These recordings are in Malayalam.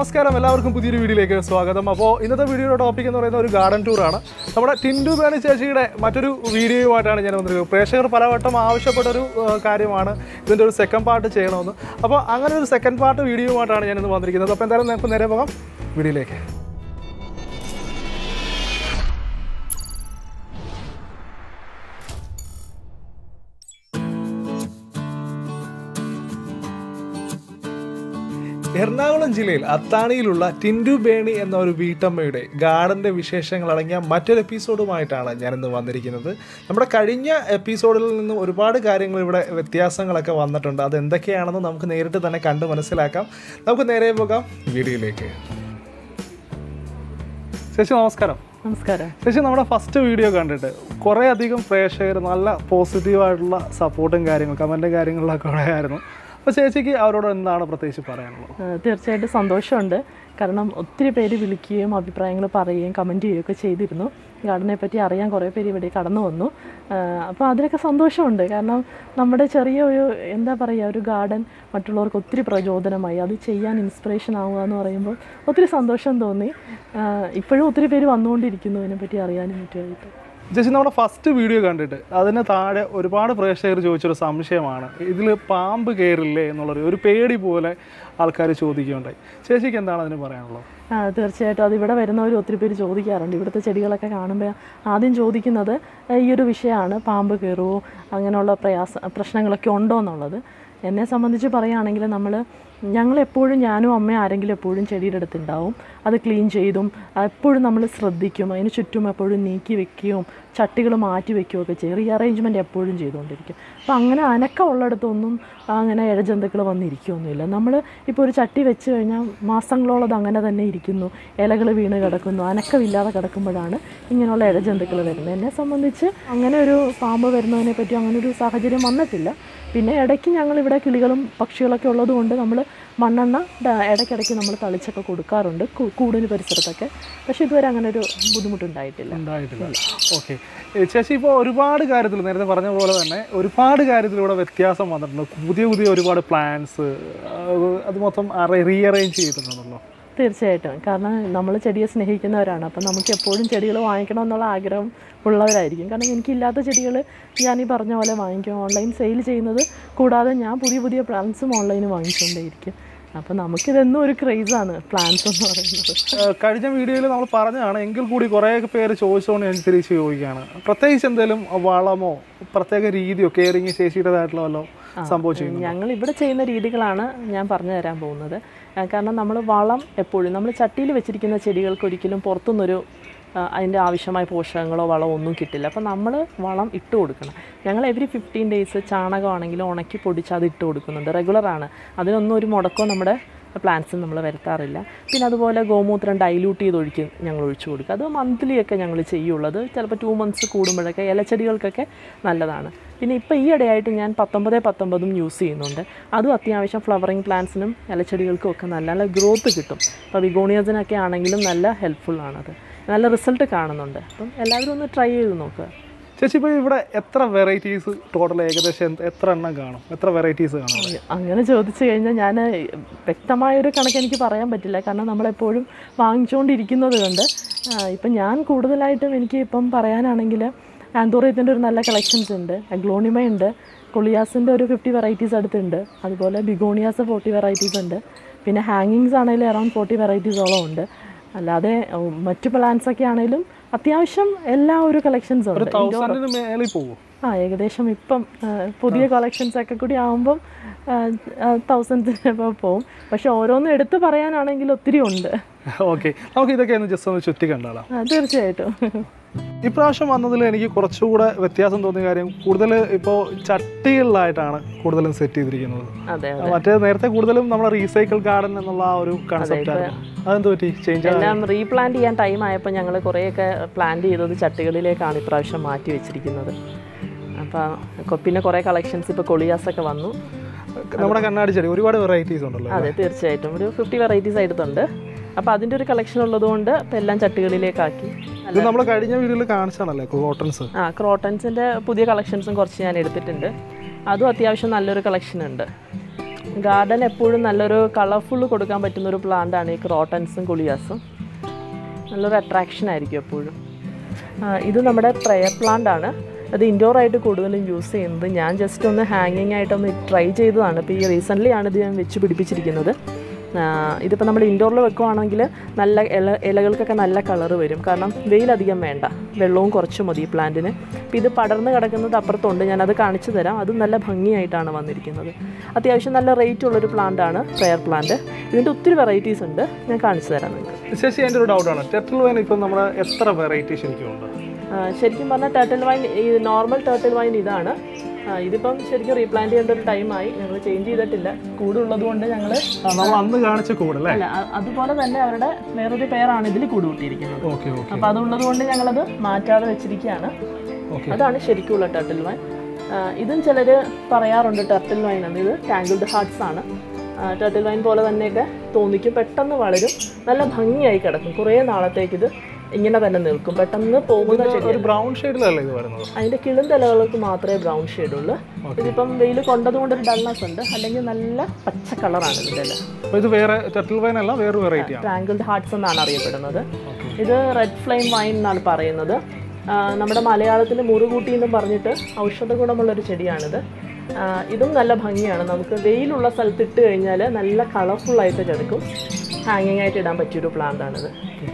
നമസ്കാരം എല്ലാവർക്കും പുതിയൊരു വീഡിയോയിലേക്ക് സ്വാഗതം അപ്പോൾ ഇന്നത്തെ വീഡിയോയുടെ ടോപ്പിക് എന്ന് പറയുന്നത് ഒരു ഗാർഡൻ ടൂറാണ് നമ്മുടെ ടിൻഡു ബേണി ചേച്ചിയുടെ മറ്റൊരു വീഡിയോയുമായിട്ടാണ് ഞാൻ വന്നിരിക്കുന്നത് പ്രേക്ഷകർ പലവട്ടം ആവശ്യപ്പെട്ടൊരു ആ, കാര്യമാണ് ഇതിൻ്റെ ഒരു സെക്കൻഡ് പാർട്ട് ചെയ്യണമെന്ന് അപ്പോൾ അങ്ങനെ ഒരു സെക്കൻഡ് പാർട്ട് വീഡിയോയുമായിട്ടാണ് ഞാൻ ഇന്ന് വന്നിരിക്കുന്നത് അപ്പോൾ എന്തായാലും നമുക്ക് നേരെ പോകാം വീഡിയോയിലേക്ക് എറണാകുളം ജില്ലയിൽ അത്താണിയിലുള്ള ടിൻഡു ബേണി എന്ന ഒരു വീട്ടമ്മയുടെ ഗാർഡന്റെ വിശേഷങ്ങൾ അടങ്ങിയ മറ്റൊരു എപ്പിസോഡുമായിട്ടാണ് ഞാനിന്ന് വന്നിരിക്കുന്നത് നമ്മുടെ കഴിഞ്ഞ എപ്പിസോഡിൽ നിന്നും ഒരുപാട് കാര്യങ്ങൾ ഇവിടെ വ്യത്യാസങ്ങളൊക്കെ വന്നിട്ടുണ്ട് അത് എന്തൊക്കെയാണെന്ന് നമുക്ക് നേരിട്ട് തന്നെ കണ്ട് മനസ്സിലാക്കാം നമുക്ക് നേരെ പോകാം വീഡിയോയിലേക്ക് ചേച്ചി നമസ്കാരം നമസ്കാരം ചേച്ചി നമ്മുടെ ഫസ്റ്റ് വീഡിയോ കണ്ടിട്ട് കുറേ അധികം പ്രേക്ഷകർ നല്ല പോസിറ്റീവായിട്ടുള്ള സപ്പോർട്ടും കാര്യങ്ങളും കമൻറ്റും കാര്യങ്ങളിലൊക്കെ ആയിരുന്നു അപ്പോൾ ചേച്ചിക്ക് അവരോട് എന്താണ് പ്രത്യേകിച്ച് പറയാനുള്ളത് ഏഹ് തീർച്ചയായിട്ടും സന്തോഷമുണ്ട് കാരണം ഒത്തിരി പേര് വിളിക്കുകയും അഭിപ്രായങ്ങൾ പറയുകയും കമൻറ്റ് ചെയ്യുകയൊക്കെ ചെയ്തിരുന്നു ഗാർഡനെ പറ്റി അറിയാൻ കുറേ പേര് ഇവിടെ കടന്നു വന്നു അപ്പോൾ അതിലൊക്കെ സന്തോഷമുണ്ട് കാരണം നമ്മുടെ ചെറിയ ഒരു എന്താ പറയുക ഒരു ഗാർഡൻ മറ്റുള്ളവർക്ക് ഒത്തിരി പ്രചോദനമായി അത് ചെയ്യാൻ ഇൻസ്പിറേഷൻ ആവുക എന്ന് പറയുമ്പോൾ ഒത്തിരി സന്തോഷം തോന്നി ഏഹ് ഇപ്പോഴും ഒത്തിരി പേര് വന്നുകൊണ്ടിരിക്കുന്നു ഇതിനെപ്പറ്റി അറിയാനും മറ്റുമായിട്ട് ചേച്ചി നമ്മുടെ ഫസ്റ്റ് വീഡിയോ കണ്ടിട്ട് അതിന് താഴെ ഒരുപാട് പ്രേക്ഷകർ ചോദിച്ചൊരു സംശയമാണ് ഇതിൽ പാമ്പ് കയറില്ലേ എന്നുള്ളൊരു ഒരു പേടി പോലെ ആൾക്കാർ ചോദിക്കുകയുണ്ടായി ചേച്ചിക്ക് എന്താണ് അതിന് പറയാനുള്ളത് ആ, തീർച്ചയായിട്ടും അത് ഇവിടെ വരുന്നവർ ഒത്തിരി പേര് ചോദിക്കാറുണ്ട് ഇവിടുത്തെ ചെടികളൊക്കെ കാണുമ്പോൾ ആദ്യം ചോദിക്കുന്നത് ഏ, ഈ ഒരു വിഷയമാണ് പാമ്പ് കയറുമോ അങ്ങനെയുള്ള പ്രയാസ പ്രശ്നങ്ങളൊക്കെ ഉണ്ടോ എന്നുള്ളത് എന്നെ സംബന്ധിച്ച് പറയുകയാണെങ്കിൽ നമ്മൾ ഞങ്ങൾ എപ്പോഴും ഞാനും അമ്മയും ആരെങ്കിലും എപ്പോഴും ചെടിയുടെ അടുത്തുണ്ടാവും അത് ക്ലീൻ ചെയ്തും എപ്പോഴും നമ്മൾ ശ്രദ്ധിക്കും അതിന് ചുറ്റും എപ്പോഴും നീക്കി വെക്കുകയും ചട്ടികൾ മാറ്റി വെക്കുകയൊക്കെ ചെയ്യും റീ അറേഞ്ച്മെൻറ്റ് എപ്പോഴും ചെയ്തുകൊണ്ടിരിക്കും അപ്പോൾ അങ്ങനെ അനക്കം ഉള്ളിടത്തൊന്നും അങ്ങനെ ഇഴജന്തുക്കൾ വന്നിരിക്കുകയൊന്നുമില്ല നമ്മൾ ഇപ്പോൾ ഒരു ചട്ടി വെച്ച് കഴിഞ്ഞാൽ മാസങ്ങളോളം അത് അങ്ങനെ തന്നെ ഇരിക്കുന്നു ഇലകൾ വീണ് കിടക്കുന്നു അനക്കമില്ലാതെ കിടക്കുമ്പോഴാണ് ഇങ്ങനെയുള്ള ഇഴജന്തുക്കൾ വരുന്നത് എന്നെ സംബന്ധിച്ച് അങ്ങനെ ഒരു പാമ്പ് വരുന്നതിനെ പറ്റി അങ്ങനെ ഒരു സാഹചര്യം വന്നിട്ടില്ല പിന്നെ ഇടയ്ക്ക് ഞങ്ങളിവിടെ കിളികളും പക്ഷികളൊക്കെ ഉള്ളതുകൊണ്ട് നമ്മൾ മണ്ണെണ്ണ ഡ- ഇടയ്ക്കിടയ്ക്ക് നമ്മൾ തളിച്ചൊക്കെ കൊടുക്കാറുണ്ട് കൂ- കൂടിന് പരിസരത്തൊക്കെ പക്ഷേ ഇതുവരെ അങ്ങനെ ഒരു ബുദ്ധിമുട്ടുണ്ടായിട്ടില്ല ഉണ്ടായിട്ടില്ല ഓക്കെ ചേച്ചി ഇപ്പോൾ ഒരുപാട് കാര്യത്തിൽ നേരത്തെ പറഞ്ഞ പോലെ തന്നെ ഒരുപാട് കാര്യത്തിൽ ഇവിടെ വ്യത്യാസം വന്നിട്ടുണ്ട് പുതിയ പുതിയ ഒരുപാട് പ്ലാൻസ് അത് മൊത്തം റീഅറേഞ്ച് ചെയ്തിട്ടുണ്ടല്ലോ തീർച്ചയായിട്ടും കാരണം നമ്മൾ ചെടിയെ സ്നേഹിക്കുന്നവരാണ് അപ്പം നമുക്ക് എപ്പോഴും ചെടികൾ വാങ്ങിക്കണം എന്നുള്ള ആഗ്രഹം ഉള്ളവരായിരിക്കും കാരണം എനിക്കില്ലാത്ത ചെടികൾ ഞാൻ ഈ പറഞ്ഞ പോലെ വാങ്ങിക്കും ഓൺലൈൻ സെയിൽ ചെയ്യുന്നത് കൂടാതെ ഞാൻ പുതിയ പുതിയ പ്ലാന്റ്സും ഓൺലൈനിൽ വാങ്ങിച്ചുകൊണ്ടേയിരിക്കും അപ്പം നമുക്കിതെന്നും ഒരു ക്രേസാണ് പ്ലാന്റ്സ് എന്ന് പറയുന്നത് ഏഹ് കഴിഞ്ഞ വീഡിയോയിൽ നമ്മൾ പറഞ്ഞതാണ് എങ്കിൽ കൂടി കുറേ പേര് ചോദിച്ചുകൊണ്ട് ഞാൻ തിരിച്ച് ചോദിക്കുകയാണ് പ്രത്യേകിച്ച് എന്തെങ്കിലും വളമോ പ്രത്യേക രീതിയോ കെയറിങ് ചേച്ചിയുടേതായിട്ടുള്ള വല്ലോ സംഭവം ചെയ്യുന്നു ഞങ്ങൾ ഇവിടെ ചെയ്യുന്ന രീതികളാണ് ഞാൻ പറഞ്ഞു തരാൻ പോകുന്നത് ആ, കാരണം നമ്മൾ വളം എപ്പോഴും നമ്മൾ ചട്ടിയിൽ വെച്ചിരിക്കുന്ന ചെടികൾക്ക് ഒരിക്കലും പുറത്തുനിന്നൊരു ആ, അതിൻ്റെ ആവശ്യമായ പോഷകങ്ങളോ വളമോ ഒന്നും കിട്ടില്ല അപ്പോൾ നമ്മൾ വളം ഇട്ട് കൊടുക്കണം ഞങ്ങൾ എവറി ഫിഫ്റ്റീൻ ഡേയ്സ് ചാണകമാണെങ്കിലും ഉണക്കി പൊടിച്ച് അത് ഇട്ട് കൊടുക്കുന്നുണ്ട് റെഗുലറാണ് അതിനൊന്നും ഒരു മുടക്കോ നമ്മുടെ പ്ലാന്റ്സിൽ നമ്മൾ വരുത്താറില്ല പിന്നെ അതുപോലെ ഗോമൂത്രം ഡൈല്യൂട്ട് ചെയ്ത് ഒഴിക്കും ഞങ്ങൾ ഒഴിച്ചു കൊടുക്കുക അത് മന്ത്ലി ഒക്കെ ഞങ്ങൾ ചെയ്യുള്ളത് ചിലപ്പോൾ ടു മന്ത്സ് കൂടുമ്പോഴൊക്കെ ഇലച്ചെടികൾക്കൊക്കെ നല്ലതാണ് പിന്നെ ഇപ്പോൾ ഈ ഇടയായിട്ട് ഞാൻ പത്തൊമ്പത് പത്തൊമ്പതും യൂസ് ചെയ്യുന്നുണ്ട് അതും അത്യാവശ്യം ഫ്ലവറിങ് പ്ലാന്റ്സിനും ഇലച്ചെടികൾക്കും ഒക്കെ നല്ല നല്ല ഗ്രോത്ത് കിട്ടും ഇപ്പോൾ വിഗോണിയസിനൊക്കെ ആണെങ്കിലും നല്ല ഹെൽപ്ഫുള്ളാണത് നല്ല റിസൾട്ട് കാണുന്നുണ്ട് അപ്പം എല്ലാവരും ഒന്ന് ട്രൈ ചെയ്ത് നോക്കുക ചേച്ചി ഇപ്പോൾ ഇവിടെ എത്ര വെറൈറ്റീസ് ടോട്ടൽ ഏകദേശം എന്ത്- എത്ര എണ്ണം കാണും എത്ര വെറൈറ്റീസ് കാണും ഇവിടെ? അങ്ങനെ ചോദിച്ചു കഴിഞ്ഞാൽ ഞാൻ വ്യക്തമായൊരു കണക്ക് എനിക്ക് പറയാൻ പറ്റില്ല കാരണം നമ്മളെപ്പോഴും വാങ്ങിച്ചുകൊണ്ടിരിക്കുന്നത് കൊണ്ട് ആ, ഇപ്പം ഞാൻ കൂടുതലായിട്ടും എനിക്ക് ഇപ്പം പറയാനാണെങ്കിൽ ആന്തോറിയത്തിൻ്റെ ഒരു നല്ല കളക്ഷൻസ് ഉണ്ട് അഗ്ലോണിമ ഉണ്ട് കൊളിയാസിൻ്റെ ഒരു ഫിഫ്റ്റി വെറൈറ്റീസ് അടുത്തുണ്ട് അതുപോലെ ബിഗോണിയാസ് ഫോർട്ടി വെറൈറ്റീസ് ഉണ്ട് പിന്നെ ഹാങ്ങിങ്സ് ആണെങ്കിലും അറൗണ്ട് ഫോർട്ടി വെറൈറ്റീസോളം ഉണ്ട് അല്ലാതെ ഉം, മറ്റു പ്ലാന്റ്സ് ഒക്കെ ആണെങ്കിലും അത്യാവശ്യം എല്ലാ ഒരു കളക്ഷൻസും ഉണ്ട് തൗസൻഡിന് മേളിൽ പോകും ആ ഏകദേശം ഇപ്പം ആ, പുതിയ കളക്ഷൻസ് ഒക്കെ കൂടി ആകുമ്പം തൗസൻഡ്സിന് പോവും പക്ഷെ ഓരോന്നും എടുത്ത് പറയാനാണെങ്കിൽ ഒത്തിരി ഉണ്ട് ഓക്കെ നമുക്ക് ഇതൊക്കെ ഒന്ന് ജസ്റ്റ് ഒന്ന് ചുറ്റി കണ്ടാലാം ആ, തീർച്ചയായിട്ടും ഇപ്രാവശ്യം വന്നതിൽ എനിക്ക് കുറച്ചുകൂടെ വ്യത്യാസം തോന്നിയ കാര്യം കൂടുതൽ ഇപ്പോൾ ചട്ടികളിലായിട്ടാണ് കൂടുതലും സെറ്റ് ചെയ്തിരിക്കുന്നത് അതെ മറ്റേ നേരത്തെ കൂടുതലും നമ്മുടെ റീസൈക്കിൾ ഗാർഡൻ എന്നുള്ള ആ ഒരു കൺസെപ്റ്റ് ആയിരുന്നു അതെന്ത് പറ്റി ചേഞ്ച് എല്ലാം റീപ്ലാന്റ് ചെയ്യാൻ ടൈം ആയപ്പോൾ ഞങ്ങൾ കുറേയൊക്കെ പ്ലാന്റ് ചെയ്തത് ചട്ടികളിലേക്കാണ് ഇപ്രാവശ്യം മാറ്റി വെച്ചിരിക്കുന്നത് അപ്പോൾ പിന്നെ കുറേ കളക്ഷൻസ് ഇപ്പോൾ കൊളിയാസൊക്കെ വന്നു നമ്മുടെ കണ്ണാടി ചെടി ഒരുപാട് വെറൈറ്റീസ് ഉണ്ടല്ലോ അതെ തീർച്ചയായിട്ടും ഒരു ഫിഫ്റ്റി വെറൈറ്റീസ് ആയിട്ടുണ്ട് അപ്പോൾ അതിൻ്റെ ഒരു കളക്ഷൻ ഉള്ളതുകൊണ്ട് ഇപ്പോൾ എല്ലാം ചട്ടികളിലേക്കാക്കി ഇത് നമ്മൾ കഴിഞ്ഞ വീഡിയോയിൽ കാണിച്ചാണല്ലേ കോട്ടൺസ് ആ ക്രോട്ടൺസിൻ്റെ പുതിയ കളക്ഷൻസും കുറച്ച് ഞാൻ എടുത്തിട്ടുണ്ട് അതും അത്യാവശ്യം നല്ലൊരു കളക്ഷൻ ഉണ്ട് ഗാർഡൻ എപ്പോഴും നല്ലൊരു കളർഫുൾ കൊടുക്കാൻ പറ്റുന്ന ഒരു പ്ലാന്റാണ് ഈ ക്രോട്ടൻസും കുളിയാസും നല്ലൊരു അട്രാക്ഷൻ ആയിരിക്കും എപ്പോഴും ആ, ഇത് നമ്മുടെ പ്രയർ പ്ലാന്റ് ആണ് അത് ഇൻഡോർ ആയിട്ട് കൂടുതലും യൂസ് ചെയ്യുന്നത് ഞാൻ ജസ്റ്റ് ഒന്ന് ഹാങ്ങിങ് ആയിട്ടൊന്ന് ട്രൈ ചെയ്തതാണ് ഇപ്പോൾ ഈ റീസെൻ്റ്ലി ആണ് ഇത് ഞാൻ വെച്ച് പിടിപ്പിച്ചിരിക്കുന്നത് ആ, ഇതിപ്പോൾ നമ്മൾ ഇൻഡോറിൽ വെക്കുവാണെങ്കിൽ നല്ല ഇല ഇലകൾക്കൊക്കെ നല്ല കളറ് വരും കാരണം വെയിലധികം വേണ്ട വെള്ളവും കുറച്ച് മതി ഈ പ്ലാന്റിന് അപ്പോൾ ഇത് പടർന്ന് കിടക്കുന്നത് അപ്പുറത്തുണ്ട് ഞാനത് കാണിച്ചു തരാം അത് നല്ല ഭംഗിയായിട്ടാണ് വന്നിരിക്കുന്നത് അത്യാവശ്യം നല്ല റേറ്റ് ഉള്ളൊരു പ്ലാന്റാണ് പ്രയർ പ്ലാന്റ് ഇതിൻ്റെ ഒത്തിരി വെറൈറ്റീസ് ഉണ്ട് ഞാൻ കാണിച്ചു തരാം നിങ്ങൾക്ക് ശശി എൻ്റെ ഒരു ഡൗട്ടാണ് ടെർട്ടിൽ വൈൻ ഇപ്പം നമ്മുടെ എത്ര വെറൈറ്റി ശരിക്കും ഉണ്ട് ആ, ശരിക്കും പറഞ്ഞാൽ ടേർട്ടിൽ വൈൻ ഈ നോർമൽ ടേർട്ടിൽ വൈൻ ഇതാണ് ആ, ഇതിപ്പം ശരിക്കും റീപ്ലാന്റ് ചെയ്യേണ്ട ഒരു ടൈമായി ഞങ്ങൾ ചേഞ്ച് ചെയ്തിട്ടില്ല കൂടുള്ളത് കൊണ്ട് ഞങ്ങൾ ആ, നമ്മൾ അന്ന് കാണിച്ച കൂടല്ലേ അല്ല അ- അതുപോലെ തന്നെ അവരുടെ വേറൊരു പേരാണ് ഇതിൽ കൂട് കൂട്ടിയിരിക്കുന്നത് ഓക്കെ ഓക്കെ അപ്പോൾ അതുള്ളത് കൊണ്ട് ഞങ്ങളത് മാറ്റാതെ വെച്ചിരിക്കുകയാണ് ഓക്കെ അതാണ് ശരിക്കുള്ള ടർട്ടിൽ വൈൻ ആ, ഇതും ചിലർ പറയാറുണ്ട് ടർട്ടിൽ വൈൻ എന്ന് ഇത് ടാങ്കിൾഡ് ഹാർട്സ് ആണ് ടർട്ടിൽ വൈൻ പോലെ തന്നെയൊക്കെ തോന്നിക്കും പെട്ടെന്ന് വളരും നല്ല ഭംഗിയായി കിടക്കും കുറേ നാളത്തേക്ക് ഇത് ഇങ്ങനെ തന്നെ നിൽക്കും പെട്ടെന്ന് പോകുന്ന ചെടി ഒരു ബ്രൗൺ ഷെയ്ഡിലല്ലേ ഇത് വരുന്നത് അതിൻ്റെ കിളിന്തലകൾക്ക് മാത്രമേ ബ്രൗൺ ഷെയ്ഡ് ഉള്ളൂ ഇതിപ്പം വെയിൽ കൊണ്ടതുകൊണ്ട് ഒരു ഡൾനെസ് ഉണ്ട് അല്ലെങ്കിൽ നല്ല പച്ച കളറാണ് ഇതിൻ്റെ ഇല അപ്പോൾ ഇത് വേറെ ടെർട്ടിൽ വൈൻ അല്ല വേറെ വെറൈറ്റി ആണ് ട്രാങ്കിൾഡ് ഹാർട്സ് എന്നാണ് അറിയപ്പെടുന്നത് ഇത് റെഡ് ഫ്ലെയിം വൈൻ എന്നാണ് പറയുന്നത് ആ, നമ്മുടെ മലയാളത്തിൽ മുറുകൂട്ടി എന്നും പറഞ്ഞിട്ട് ഔഷധ ഗുണമുള്ളൊരു ചെടിയാണിത് ആ, ഇതും നല്ല ഭംഗിയാണ് നമുക്ക് വെയിലുള്ള സ്ഥലത്ത് ഇട്ട് കഴിഞ്ഞാൽ നല്ല കളർഫുള്ളായിട്ട് കിടക്കും ഹാങ്ങിങ് ആയിട്ട് ഇടാൻ പറ്റിയൊരു പ്ലാന്റ് ആണിത്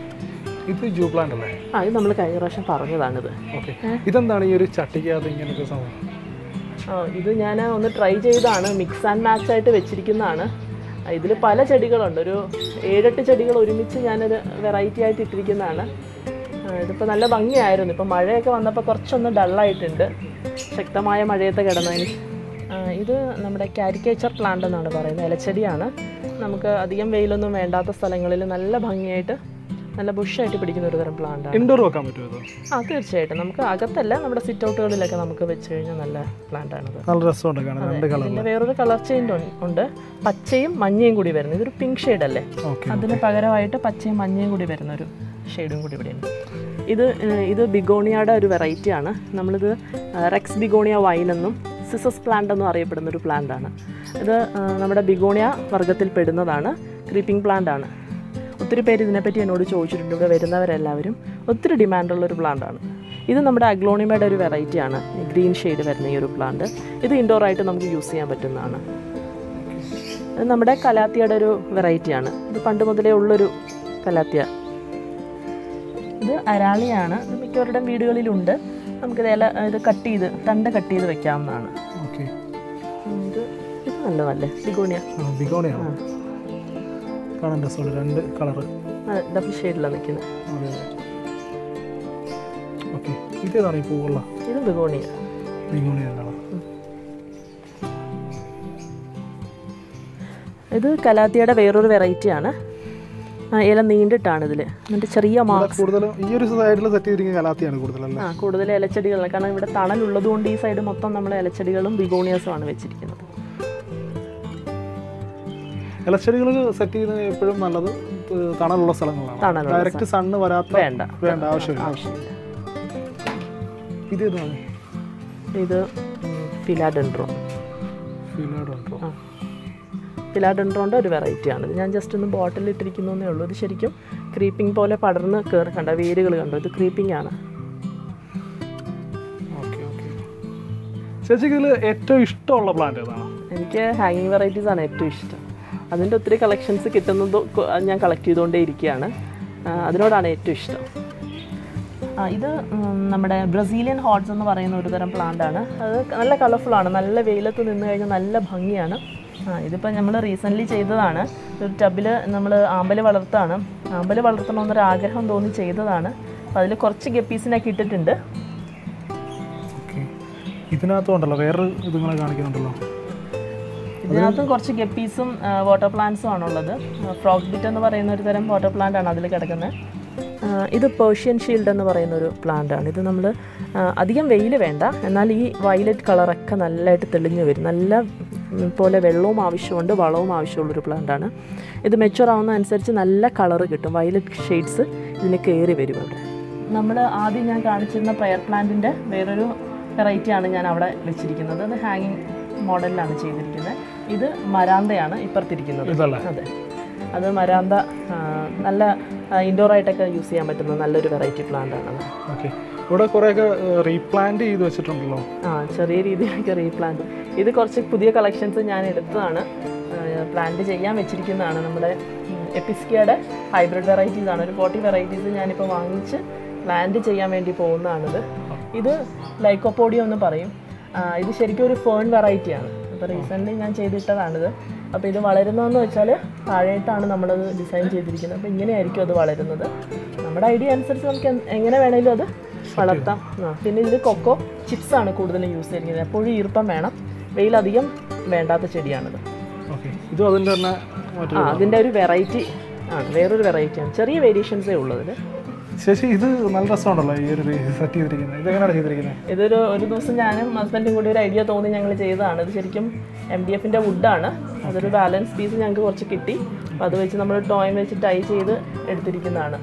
ഇത് ജൂ പ്ലാന്റ് അല്ലേ ആ ഇത് നമ്മൾ കഴിഞ്ഞ പ്രാവശ്യം പറഞ്ഞതാണിത് ഓക്കെ ഇതെന്താണ് ഈ ഒരു ചട്ടിക്കകത്ത് ഇങ്ങനത്തെ സംഭവം ആ, ഇത് ഞാൻ ഒന്ന് ട്രൈ ചെയ്താണ് മിക്സ് ആൻഡ് മാച്ച് ആയിട്ട് വെച്ചിരിക്കുന്നതാണ് ഇതിൽ പല ചെടികളുണ്ട് ഒരു ഏഴെട്ട് ചെടികൾ ഒരുമിച്ച് ഞാനൊരു വെറൈറ്റി ആയിട്ട് ഇട്ടിരിക്കുന്നതാണ് ആ, ഇതിപ്പോൾ നല്ല ഭംഗിയായിരുന്നു ഇപ്പോൾ മഴയൊക്കെ വന്നപ്പോൾ കുറച്ചൊന്ന് ഡള്ളായിട്ടുണ്ട് ശക്തമായ മഴയത്ത് കിടന്നതിന് ആ, ഇത് നമ്മുടെ കാരിക്കേച്ചർ പ്ലാന്റ് എന്നാണ് പറയുന്നത് ഇലച്ചെടിയാണ് നമുക്ക് അധികം വെയിലൊന്നും വേണ്ടാത്ത സ്ഥലങ്ങളിൽ നല്ല ഭംഗിയായിട്ട് നല്ല ബുഷായിട്ട് പിടിക്കുന്ന ഒരു തരം പ്ലാന്റാണ് ഇൻഡോർ വെക്കാൻ പറ്റുമോ ഇത് ആ തീർച്ചയായിട്ടും നമുക്ക് അകത്തല്ല നമ്മുടെ സിറ്റ് ഔട്ടുകളിലൊക്കെ നമുക്ക് വെച്ച് കഴിഞ്ഞാൽ നല്ല പ്ലാന്റ് ആണിത് നല്ല രസമുണ്ട് കാണാൻ രണ്ട് കളർ ഇതിന്റെ വേറൊരു കളർ ചേഞ്ച് ഉണ്ട് പച്ചയും മഞ്ഞയും കൂടി വരുന്നത് ഇതൊരു പിങ്ക് ഷെയ്ഡ് അല്ലേ ഓക്കെ അതിന് പകരമായിട്ട് പച്ചയും മഞ്ഞയും കൂടി വരുന്ന ഒരു ഷെയ്ഡും കൂടി ഇവിടെ ഉണ്ട് ഇത് ഏഹ്, ഇത് ബിഗോണിയയുടെ ഒരു വെറൈറ്റി ആണ് നമ്മളിത് റെക്സ് ബിഗോണിയ വൈൻ എന്നും സിസസ് പ്ലാന്റ് എന്നും അറിയപ്പെടുന്ന ഒരു പ്ലാന്റ് ആണ് ഇത് ഏഹ്, നമ്മുടെ ബിഗോണിയ വർഗ്ഗത്തിൽ പെടുന്നതാണ് ക്രീപ്പിംഗ് പ്ലാന്റ് ആണ് ഒത്തിരി പേര് ഇതിനെപ്പറ്റി എന്നോട് ചോദിച്ചിട്ടുണ്ട് ഇവിടെ വരുന്നവരെല്ലാവരും ഒത്തിരി ഡിമാൻഡുള്ള ഒരു പ്ലാന്റ് ആണ് ഇത് നമ്മുടെ അഗ്ലോണിമയുടെ ഒരു വെറൈറ്റി ആണ് ഗ്രീൻ ഷെയ്ഡ് വരുന്ന ഈ ഒരു പ്ലാന്റ് ഇത് ഇൻഡോർ ആയിട്ട് നമുക്ക് യൂസ് ചെയ്യാൻ പറ്റുന്നതാണ് ഇത് നമ്മുടെ കലാത്തിയുടെ ഒരു വെറൈറ്റിയാണ് ഇത് പണ്ട് മുതലേ ഉള്ളൊരു കലാത്തിയ ഇത് അരാളിയാണ് ഇത് മിക്കവരുടെയും വീടുകളിലുണ്ട് നമുക്കിത് ഇല ഇത് കട്ട് ചെയ്ത് തണ്ട് കട്ട് ചെയ്ത് വെക്കാവുന്നതാണ് ഓക്കെ ഉം, ഇത് ഇത് നല്ലതല്ലേ ബിഗോണിയ ബിഗോണിയാണ് കാണാൻ രസമുണ്ട് രണ്ട് കളറ് ഡബിൾ ഷെയ്ഡിലാണ് നിൽക്കുന്നത് അതെ അതെ ഓക്കെ ഇതേതാണ് ഈ പൂവുള്ള ഇത് ബിഗോണിയ ബിഗോണിയാണ് ഇത് കലാത്തിയുടെ വേറൊരു വെറൈറ്റിയാണ് ഇല നീണ്ടിട്ടാണ് ഇതിൽ എന്നിട്ട് ചെറിയ മാർക്സ് കൂടുതലും ഈ ഒരു സൈഡിൽ സെറ്റ് ചെയ്തിരിക്കുന്ന കലാത്തിയാണ് കൂടുതലല്ലേ ആ കൂടുതൽ ഇലച്ചെടികളാണ് കാരണം ഇവിടെ തണലുള്ളത് കൊണ്ട് ഈ സൈഡ് മൊത്തം നമ്മൾ ഇലച്ചെടികളും ബിഗോണിയസുമാണ് വെച്ചിരിക്കുന്നത് ഇലച്ചെടികൾ സെറ്റ് ചെയ്യുന്നത് എപ്പോഴും നല്ലത് ഏഹ് തണലുള്ള സ്ഥലങ്ങളാണ് തണലുള്ള ഡയറക്റ്റ് സണ്ണ് വരാത്ത വേണ്ട വേണ്ട ആവശ്യമില്ല ആവശ്യമില്ല ഇത് ഏതാണ് ഇത് ഫിലാഡെൻഡ്രോ ഫിലോഡോൺട്രോ ആ ഫിലാഡെൻഡ്രോൻ്റെ ഒരു വെറൈറ്റിയാണ് ഇത് ഞാൻ ജസ്റ്റ് ഒന്ന് ബോട്ടിൽ ഇട്ടിരിക്കുന്നേ ഉള്ളൂ ഇത് ശരിക്കും ക്രീപ്പിംഗ് പോലെ പടർന്ന് കയറി കണ്ട വേരുകൾ കണ്ടോ ഇത് ക്രീപ്പിംഗ് ആണ് ഓക്കെ ഓക്കെ ചേച്ചിക്ക് ഇതിൽ ഏറ്റവും ഇഷ്ടമുള്ള പ്ലാന്റ് ഏതാണ് എനിക്ക് ഹാങ്ങിങ് വെറൈറ്റീസ് ആണ് ഏറ്റവും ഇഷ്ടം അതിൻ്റെ ഒത്തിരി കളക്ഷൻസ് കിട്ടുന്നത് കൊ- ഞാൻ കളക്ട് ചെയ്തുകൊണ്ടേ ഇരിക്കുകയാണ് ആ, അതിനോടാണ് ഏറ്റവും ഇഷ്ടം ആ, ഇത് ഉം, നമ്മുടെ ബ്രസീലിയൻ ഹോട്ട്സ് എന്ന് പറയുന്ന ഒരു തരം പ്ലാന്റ് ആണ് അത് നല്ല കളർഫുള്ളാണ് നല്ല വെയിലത്ത് നിന്ന് കഴിഞ്ഞാൽ നല്ല ഭംഗിയാണ് ആ ഇതിപ്പോൾ നമ്മൾ റീസെൻ്റ്ലി ചെയ്തതാണ് ഒരു ടബിൽ നമ്മൾ ആമ്പൽ വളർത്താണ് ആമ്പൽ വളർത്തണമെന്നൊരു ആഗ്രഹം തോന്നി ചെയ്തതാണ് അപ്പോൾ അതിൽ കുറച്ച് ഗപ്പീസിനൊക്കെ ഇട്ടിട്ടുണ്ട് ഓക്കെ ഇതിനകത്തും ഉണ്ടല്ലോ വേറൊരു ഇതുങ്ങളെ കാണിക്കുന്നുണ്ടല്ലോ ഇതിനകത്തും കുറച്ച് ഗപ്പീസും വാട്ടർ പ്ലാന്റ്സും ആണുള്ളത് ഫ്രോഗ് ബിറ്റ് എന്ന് പറയുന്ന ഒരു തരം വാട്ടർ പ്ലാന്റ് ആണ് അതിൽ കിടക്കുന്നത് ആ, ഇത് പേർഷ്യൻ ഷീൽഡ് എന്ന് പറയുന്ന ഒരു പ്ലാന്റ് ആണ് ഇത് നമ്മൾ അധികം വെയിൽ വേണ്ട എന്നാൽ ഈ വയലറ്റ് കളറൊക്കെ നല്ലതായിട്ട് തെളിഞ്ഞു വരും നല്ല ഉം, പോലെ വെള്ളവും ആവശ്യമുണ്ട് വളവും ആവശ്യമുള്ളൊരു പ്ലാന്റ് ആണ് ഇത് മെച്ചുവർ ആവുന്ന അനുസരിച്ച് നല്ല കളറ് കിട്ടും വയലറ്റ് ഷെയ്ഡ്സ് ഇതിന് കയറി വരും അവിടെ നമ്മൾ ആദ്യം ഞാൻ കാണിച്ചിരുന്ന പ്രയർ പ്ലാന്റിൻ്റെ വേറൊരു വെറൈറ്റിയാണ് ഞാൻ അവിടെ വെച്ചിരിക്കുന്നത് അത് ഹാങ്ങിങ് മോഡലിലാണ് ചെയ്തിരിക്കുന്നത് ഇത് മരാന്തയാണ് ഇപ്പുറത്തിരിക്കുന്നത് ഇതല്ലേ അതെ അത് മരാന്ത ആ, നല്ല ഇൻഡോർ ആയിട്ടൊക്കെ യൂസ് ചെയ്യാൻ പറ്റുന്ന നല്ലൊരു വെറൈറ്റി പ്ലാന്റ് ആണ് ഓക്കെ ഇവിടെ കുറേയൊക്കെ റീപ്ലാന്റ് ചെയ്ത് വെച്ചിട്ടുണ്ടല്ലോ ആ ചെറിയ രീതിയിലൊക്കെ റീപ്ലാന്റ് ഇത് കുറച്ച് പുതിയ കളക്ഷൻസ് ഞാൻ എടുത്തതാണ് പ്ലാന്റ് ചെയ്യാൻ വെച്ചിരിക്കുന്നതാണ് നമ്മുടെ എപ്പിസ്കിയുടെ ഹൈബ്രിഡ് വെറൈറ്റീസ് ആണ് ഒരു ഫോർട്ടി വെറൈറ്റീസ് ഞാനിപ്പോൾ വാങ്ങിച്ച് പ്ലാന്റ് ചെയ്യാൻ വേണ്ടി പോകുന്നതാണിത് ഇത് ലൈക്കോപോഡിയം എന്ന് പറയും ആ, ഇത് ശരിക്കും ഒരു ഫേൺ വെറൈറ്റിയാണ് അപ്പോൾ റീസെൻ്റ്ലി ഞാൻ ചെയ്തിട്ടതാണിത് അപ്പോൾ ഇത് വളരുന്നതെന്ന് വെച്ചാൽ താഴെയിട്ടാണ് നമ്മളത് ഡിസൈൻ ചെയ്തിരിക്കുന്നത് അപ്പോൾ ഇങ്ങനെയായിരിക്കും അത് വളരുന്നത് നമ്മുടെ ഐഡിയ അനുസരിച്ച് നമുക്ക് എന്ത്- എങ്ങനെ വേണേലും അത് വളർത്താം ആ പിന്നെ ഇതിൽ കൊക്കോ ചിപ്സ് ആണ് കൂടുതലും യൂസ് ചെയ്തിരിക്കുന്നത് എപ്പോഴും ഈർപ്പം വേണം വെയിലധികം വേണ്ടാത്ത ചെടിയാണിത് ഓക്കെ ഇതും അതിൻ്റെ തന്നെ മറ്റു ആ അതിൻ്റെ ഒരു വെറൈറ്റി ആണ് വേറൊരു വെറൈറ്റിയാണ് ചെറിയ വേരിയേഷൻസേ ഉള്ളൂ ഇതിൽ ശശി ഇത് നല്ല രസമുണ്ടല്ലോ ഈ ഒരു സെറ്റ് ചെയ്തിരിക്കുന്നത് ഇതെങ്ങനെയാണ് ചെയ്തിരിക്കുന്നത് ഇതൊരു ഒരു ദിവസം ഞാനും ഹസ്ബൻഡും കൂടി ഒരു ഐഡിയ തോന്നി ഞങ്ങൾ ചെയ്തതാണ് ഇത് ശരിക്കും എം ഡി എഫിൻ്റെ വുഡാണ് അതൊരു ബാലൻസ് പീസ് ഞങ്ങൾക്ക് കുറച്ച് കിട്ടി അപ്പോൾ അത് വെച്ച് നമ്മൾ ടോയം വെച്ച് ടൈ ചെയ്ത് എടുത്തിരിക്കുന്നതാണ്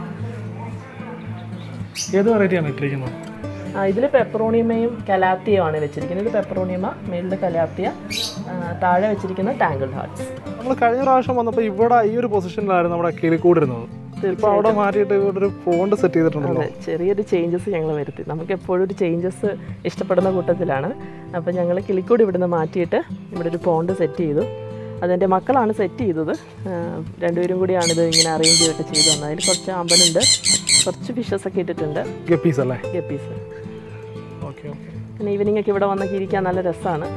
ഏത് വെറൈറ്റിയാണ് ഇട്ടിരിക്കുന്നത് ആ ഇതിൽ പെപ്പറോണിയമയും കലാത്തിയുമാണ് വെച്ചിരിക്കുന്നത് ഇത് പെപ്പറോണിയമ മേളിൽ കലാത്തിയ ആ, താഴെ വെച്ചിരിക്കുന്ന ടാങ്കിൾ ഹാർട്സ് നമ്മൾ കഴിഞ്ഞ പ്രാവശ്യം വന്നപ്പോൾ ഇവിടെ ഈ ഒരു പൊസിഷനിലായിരുന്നു നമ്മുടെ കിളിക്കൂട് ഇരുന്നത് ഇപ്പോൾ അവിടെ മാറ്റിയിട്ട് ഇവിടെ ഒരു ഫോണ്ട് സെറ്റ് ചെയ്തിട്ടുണ്ടല്ലോ അതെ ചെറിയൊരു ചേഞ്ചസ് ഞങ്ങൾ വരുത്തി നമുക്ക് എപ്പോഴും ഒരു ചേഞ്ചസ് ഇഷ്ടപ്പെടുന്ന കൂട്ടത്തിലാണ് അപ്പോൾ ഞങ്ങൾ കിളിക്കൂട് ഇവിടുന്ന് മാറ്റിയിട്ട് ഇവിടെ ഒരു പോണ്ട് സെറ്റ് ചെയ്തു അതെൻ്റെ മക്കളാണ് സെറ്റ് ചെയ്തത് ആ, രണ്ടുപേരും കൂടിയാണ് ഇത് ഇങ്ങനെ അറേഞ്ച് ചെയ്തിട്ട് ചെയ്തു തന്നത് അതിൽ കുറച്ച് അമ്പനുണ്ട് കുറച്ച് ഫിഷസ് ഒക്കെ ഇട്ടിട്ടുണ്ട് ഗപ്പീസ് അല്ലേ ഗപ്പീസ് ഓക്കെ ഓക്കെ പിന്നെ ഈവനിങ് ഒക്കെ ഇവിടെ വന്നൊക്കെ ഇരിക്കാൻ നല്ല രസമാണ്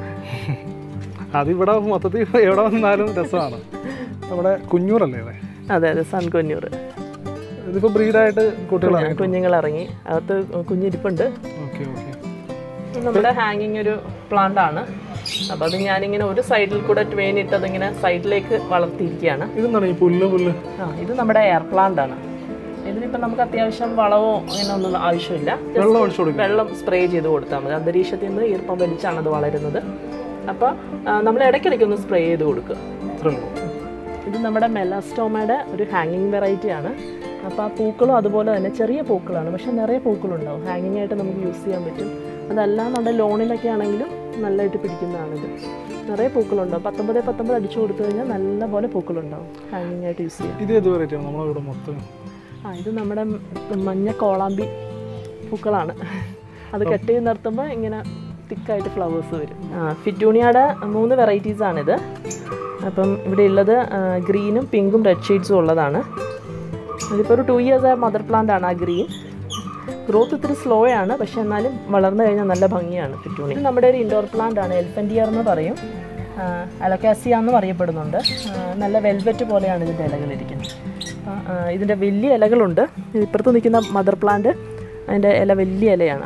അതിവിടെ മൊത്തത്തിൽ എവിടെ വന്നാലും രസമാണ് നമ്മുടെ കുഞ്ഞൂറല്ലേ അല്ലേ അതെ അതെ സൺകൊന്നൂർ ഇതിപ്പോൾ ബ്രീഡായിട്ട് കുട്ടികളാണ് കുഞ്ഞുങ്ങൾ ഇറങ്ങി അകത്ത് കുഞ്ഞിരിപ്പുണ്ട് ഓക്കെ ഓക്കെ ഇത് നമ്മുടെ ഹാങ്ങിങ് ഒരു പ്ലാന്റ് ആണ് അപ്പോൾ അത് ഞാനിങ്ങനെ ഒരു സൈഡിൽ കൂടെ ട്വെയിൻ ഇട്ട് അതിങ്ങനെ സൈഡിലേക്ക് വളർത്തിയിരിക്കുകയാണ് ഇതെന്താണ് ഈ പുല്ല് പുല്ല് ആ ഇത് നമ്മുടെ എയർ പ്ലാന്റ് ആണ് ഇതിനിപ്പോൾ നമുക്ക് അത്യാവശ്യം വളമോ അങ്ങനെ ഒന്നും ആവശ്യമില്ല Just വെള്ളം ഒഴിച്ചു കൊടുക്കും വെള്ളം സ്പ്രേ ചെയ്ത് കൊടുത്താൽ മതി അന്തരീക്ഷത്തിൽ നിന്ന് ഈർപ്പം വലിച്ചാണ് അത് വളരുന്നത് അപ്പോൾ നമ്മൾ ഇടയ്ക്കിടയ്ക്ക് ഒന്ന് സ്പ്രേ ചെയ്ത് കൊടുക്കുക ഇത്രേ ഉള്ളൂ ഇത് നമ്മുടെ മെലാസ്റ്റോമയുടെ ഒരു ഹാങ്ങിങ് വെറൈറ്റി ആണ് അപ്പോൾ ആ പൂക്കളും അതുപോലെ തന്നെ ചെറിയ പൂക്കളാണ് പക്ഷെ നിറയെ പൂക്കളുണ്ടാവും ഹാങ്ങിങ് ആയിട്ട് നമുക്ക് യൂസ് ചെയ്യാൻ പറ്റും അതല്ല നമ്മുടെ ലോണിലൊക്കെ ആണെങ്കിലും നല്ലതായിട്ട് പിടിക്കുന്നതാണിത് നിറയെ പൂക്കളുണ്ടാവും പത്തൊമ്പത് പത്തൊമ്പത് അടിച്ചു കൊടുത്തു കഴിഞ്ഞാൽ നല്ല പോലെ പൂക്കളുണ്ടാവും ഹാങ്ങിങ് ആയിട്ട് യൂസ് ചെയ്യാം ഇത് ഏത് വെറൈറ്റിയാണ് നമ്മളിവിടെ മൊത്തം ആ ഇത് നമ്മുടെ മഞ്ഞ കോളാമ്പി പൂക്കളാണ് അത് കട്ട് ചെയ്ത് നിർത്തുമ്പോൾ ഇങ്ങനെ തിക്കായിട്ട് ഫ്ലവേഴ്സ് വരും ആ ഫിറ്റൂണിയയുടെ മൂന്ന് വെറൈറ്റീസ് ആണിത് അപ്പം ഇവിടെ ഉള്ളത് ഗ്രീനും പിങ്കും റെഡ് ഷെയ്ഡ്സും ഉള്ളതാണ് ഇതിപ്പോൾ ഒരു ടു ഇയേഴ്സ് മദർ പ്ലാന്റ് ആണ് ആ ഗ്രീൻ ഗ്രോത്ത് ഇത്തിരി സ്ലോ ആണ് പക്ഷെ എന്നാലും വളർന്നു കഴിഞ്ഞാൽ നല്ല ഭംഗിയാണ് ഫിറ്റൂണി ഇത് നമ്മുടെ ഒരു ഇൻഡോർ പ്ലാന്റ് ആണ് എൽഫൻറ്റിയർ എന്ന് പറയും അലക്കാസിയ എന്നും അറിയപ്പെടുന്നുണ്ട് ആ, നല്ല വെൽവെറ്റ് പോലെയാണ് ഇതിൻ്റെ ഇലകളിരിക്കുന്നത് ആ, ആ, ഇതിൻ്റെ വലിയ ഇലകളുണ്ട് ഇപ്പുറത്ത് നിൽക്കുന്ന മദർ പ്ലാന്റ് അതിൻ്റെ ഇല വലിയ ഇലയാണ്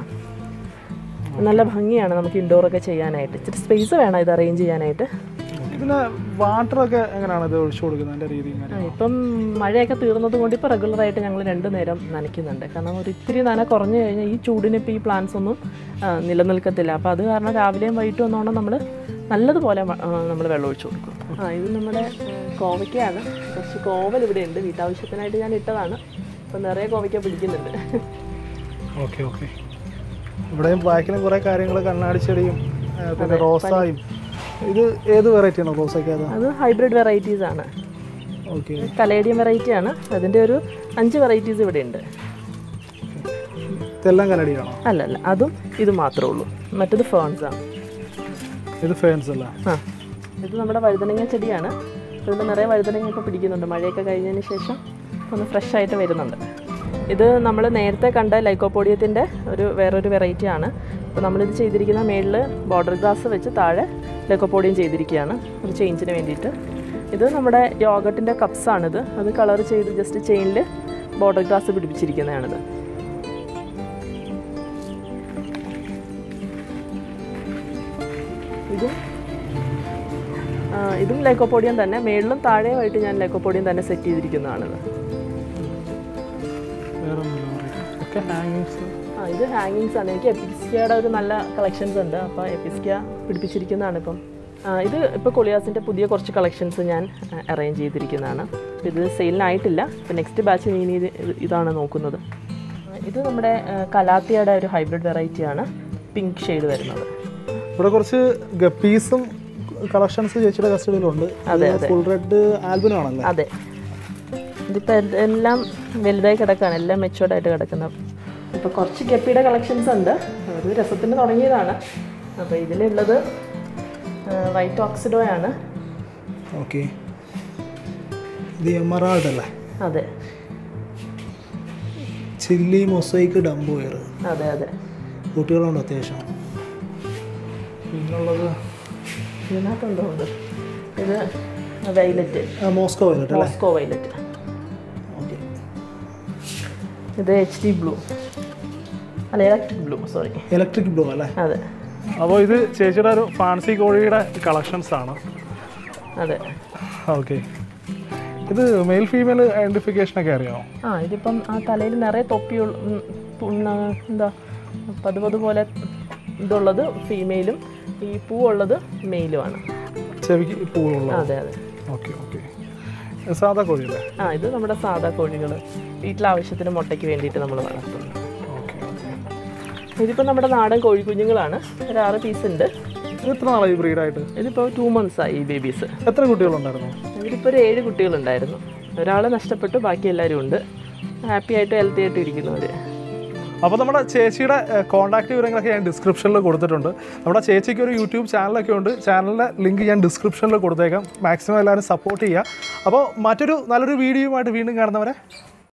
നല്ല ഭംഗിയാണ് നമുക്ക് ഇൻഡോറൊക്കെ ചെയ്യാനായിട്ട് ഇച്ചിരി സ്പേസ് വേണം ഇത് അറേഞ്ച് ചെയ്യാനായിട്ട് ഇതിന് വാട്ടറൊക്കെ എങ്ങനെയാണ് ഇത് ഒഴിച്ചു കൊടുക്കുന്നത് അതിൻ്റെ രീതിയും ആ, കാര്യം ഇപ്പം മഴയൊക്കെ തീർന്നത് കൊണ്ട് ഇപ്പോൾ റെഗുലറായിട്ട് ഞങ്ങൾ രണ്ട് നേരം നനയ്ക്കുന്നുണ്ട് കാരണം ഒരു ഇത്തിരി നന കുറഞ്ഞു കഴിഞ്ഞാൽ ഈ ചൂടിന് ഇപ്പോൾ ഈ പ്ലാന്റ്സ് ഒന്നും ആ, നിലനിൽക്കത്തില്ല അപ്പോൾ അത് കാരണം രാവിലെയും വൈകിട്ടും ഒന്നോണം നമ്മൾ നല്ലതുപോലെ നമ്മൾ വെള്ളം ഒഴിച്ചു കൊടുക്കും ആ ഇത് നമ്മുടെ ആ, കോവയ്ക്കയാണ് കുറച്ച് കോവൽ ഇവിടെ ഉണ്ട് വീട്ടാവശ്യത്തിനായിട്ട് ഞാൻ ഇട്ടതാണ് അപ്പോൾ നിറയെ കോവയ്ക്ക പിടിക്കുന്നുണ്ട് ഓക്കെ ഓക്കെ ഇവിടെയും ബാക്കിലും കുറേ കാര്യങ്ങൾ കണ്ണാടി ചെടിയും ആ, പിന്നെ റോസായും ഇത് ഏത് വെറൈറ്റിയാണ് റോസയ്ക്ക് അത് അത് ഹൈബ്രിഡ് വെറൈറ്റീസ് ആണ് ഓക്കെ കലേഡിയം വെറൈറ്റി ആണ് അതിൻ്റെ ഒരു അഞ്ച് വെറൈറ്റീസ് ഇവിടെ ഉണ്ട് ഇതെല്ലാം കനടിയാണോ അല്ല അല്ല അതും ഇത് മാത്രമേ ഉള്ളൂ മറ്റത് ഫേൺസ് ആണ് ഇത് ഫേൻസ് അല്ല ആ ഇത് നമ്മുടെ വഴുതനങ്ങ ചെടിയാണ് ഇവിടെ നിറയെ വഴുതനങ്ങ ഇപ്പോൾ പിടിക്കുന്നുണ്ട് മഴയൊക്കെ കഴിഞ്ഞതിന് ശേഷം ഒന്ന് ഫ്രഷ് ആയിട്ട് വരുന്നുണ്ട് ഇത് നമ്മൾ നേരത്തെ കണ്ട ലൈക്കോപോഡിയത്തിൻ്റെ ഒരു വേറൊരു വെറൈറ്റി ആണ് അപ്പോൾ നമ്മളിത് ചെയ്തിരിക്കുന്ന മേളിൽ ബോർഡർ ഗ്ലാസ് വെച്ച് താഴെ ലൈക്കോപോഡിയം ചെയ്തിരിക്കുകയാണ് ഒരു ചേഞ്ചിന് വേണ്ടിയിട്ട് ഇത് നമ്മുടെ യോഗട്ടിൻ്റെ കപ്സാണിത് അത് കളർ ചെയ്ത് ജസ്റ്റ് ചെയിനിൽ ബോർഡർ ഗ്ലാസ് പിടിപ്പിച്ചിരിക്കുന്നതാണിത് ഇതും ആ, ഇതും ലൈക്കോപോഡിയം തന്നെ മേളിലും താഴെയുമായിട്ട് ഞാൻ ലൈക്കോപോഡിയം തന്നെ സെറ്റ് ചെയ്തിരിക്കുന്നതാണിത് വേറെ ഒന്നുമില്ല ഒക്കെ ഹാങ്ങിങ്സ് ആ ഇത് ഹാങ്ങിങ്സ് ആണ് എനിക്ക് എപ്പിസ്കിയയുടെ ഒരു നല്ല കളക്ഷൻസ് ഉണ്ട് അപ്പോൾ എപ്പിസ്കിയ പിടിപ്പിച്ചിരിക്കുന്നതാണ് ഇപ്പം ആ, ഇത് ഇപ്പോൾ കൊളിയാസിൻ്റെ പുതിയ കുറച്ച് കളക്ഷൻസ് ഞാൻ അറേഞ്ച് ചെയ്തിരിക്കുന്നതാണ് അപ്പോൾ ഇത് സെയിലിനായിട്ടില്ല ഇപ്പോൾ നെക്സ്റ്റ് ബാച്ച് ഇനി ഇത് ഇതാണ് നോക്കുന്നത് ആ, ഇത് നമ്മുടെ ആ, കലാത്തിയുടെ ഒരു ഹൈബ്രിഡ് വെറൈറ്റിയാണ് പിങ്ക് ഷെയ്ഡ് വരുന്നത് ഇവിടെ കുറച്ച് ഗപ്പീസും കളക്ഷൻസ് ചേച്ചിയുടെ കസ്റ്റഡിയിലുണ്ട് അതെ, അതെ. ഫുൾ റെഡ് ആൽബിനും ആണല്ലേ അതെ ഇതിപ്പോൾ എല്ലാം വലുതായി കിടക്കുകയാണ് എല്ലാം മെച്ചുവേർഡ് ആയിട്ട് കിടക്കുന്നത് ഇപ്പോൾ കുറച്ച് ഗപ്പിയുടെ കളക്ഷൻസ് ഉണ്ട് ഒരു രസത്തിന് തുടങ്ങിയതാണ് അപ്പോൾ ഇതിലുള്ളത് വൈറ്റ് ഓക്സിഡോ ആണ് ഓക്കെ ഇത് എമറാൾഡ് അല്ലേ അതെ ചില്ലി മൊസൈക്ക് ഡംബോയർ അതെ അതെ കുട്ടികളുണ്ട് അത്യാവശ്യം പിന്നുള്ളത് ഇതിനകത്തുണ്ടോ ഉണ്ട് ഇത് വൈലറ്റ് ആ, മോസ്കോ വൈലറ്റ് അല്ലേ മോസ്കോ വൈലറ്റ് ഓക്കെ ഇത് എച്ച് ഡി ബ്ലൂ അല്ല electric blue sorry electric blue അല്ലേ അതെ അപ്പോൾ ഇത് ചേച്ചിയുടെ ഒരു ഫാൻസി കോഴിയുടെ കളക്ഷൻസ് ആണ് അതെ ഓക്കെ ഇത് മെയിൽ ഫീമെയിൽ ഐഡൻറ്റിഫിക്കേഷൻ ഒക്കെ അറിയാമോ ആ ഇതിപ്പം ആ തലയിൽ നിറയെ തൊപ്പിയുള്ള ഉം, ഉം, ആ, എന്താ പതുപത് പോലെ ഇതുള്ളത് ഫീമെയിലും ഈ പൂവുള്ളത് മെയിലുമാണ് ചെവിക്ക് പൂവുള്ള അതെ അതെ ഓക്കെ ഓക്കെ സാധാ കോഴിയല്ലേ ആ ഇത് നമ്മുടെ സാധാ കോഴികൾ വീട്ടിലെ ആവശ്യത്തിന് മുട്ടയ്ക്ക് വേണ്ടിയിട്ട് നമ്മൾ വളർത്തുന്നു ഓക്കെ ഓക്കെ ഇതിപ്പോൾ നമ്മുടെ നാടൻ കോഴിക്കുഞ്ഞുങ്ങളാണ് ഒരു ആറ് പീസ് ഉണ്ട് ഇത് എത്ര നാളായി ബ്രീഡായിട്ട് ഇതിപ്പോൾ ടു മന്ത്സ് ആയി ഈ ബേബീസ് എത്ര കുട്ടികളുണ്ടായിരുന്നു ഇതിലിപ്പോൾ ഒരു ഏഴ് കുട്ടികളുണ്ടായിരുന്നു ഒരാൾ നഷ്ടപ്പെട്ടു ബാക്കി എല്ലാവരും ഉണ്ട് ഹാപ്പി ആയിട്ട് ഹെൽത്തി ആയിട്ട് ഇരിക്കുന്നവർ അപ്പോൾ നമ്മുടെ ചേച്ചിയുടെ കോൺടാക്ട് വിവരങ്ങളൊക്കെ ഞാൻ ഡിസ്ക്രിപ്ഷനിൽ കൊടുത്തിട്ടുണ്ട് നമ്മുടെ ചേച്ചിക്ക് ഒരു യൂട്യൂബ് ചാനലൊക്കെ ഉണ്ട് ചാനലിൻ്റെ ലിങ്ക് ഞാൻ ഡിസ്ക്രിപ്ഷനിൽ കൊടുത്തേക്കാം മാക്സിമം എല്ലാവരും സപ്പോർട്ട് ചെയ്യുക അപ്പോൾ മറ്റൊരു നല്ലൊരു വീഡിയോയുമായിട്ട് വീണ്ടും കാണുന്നവരെ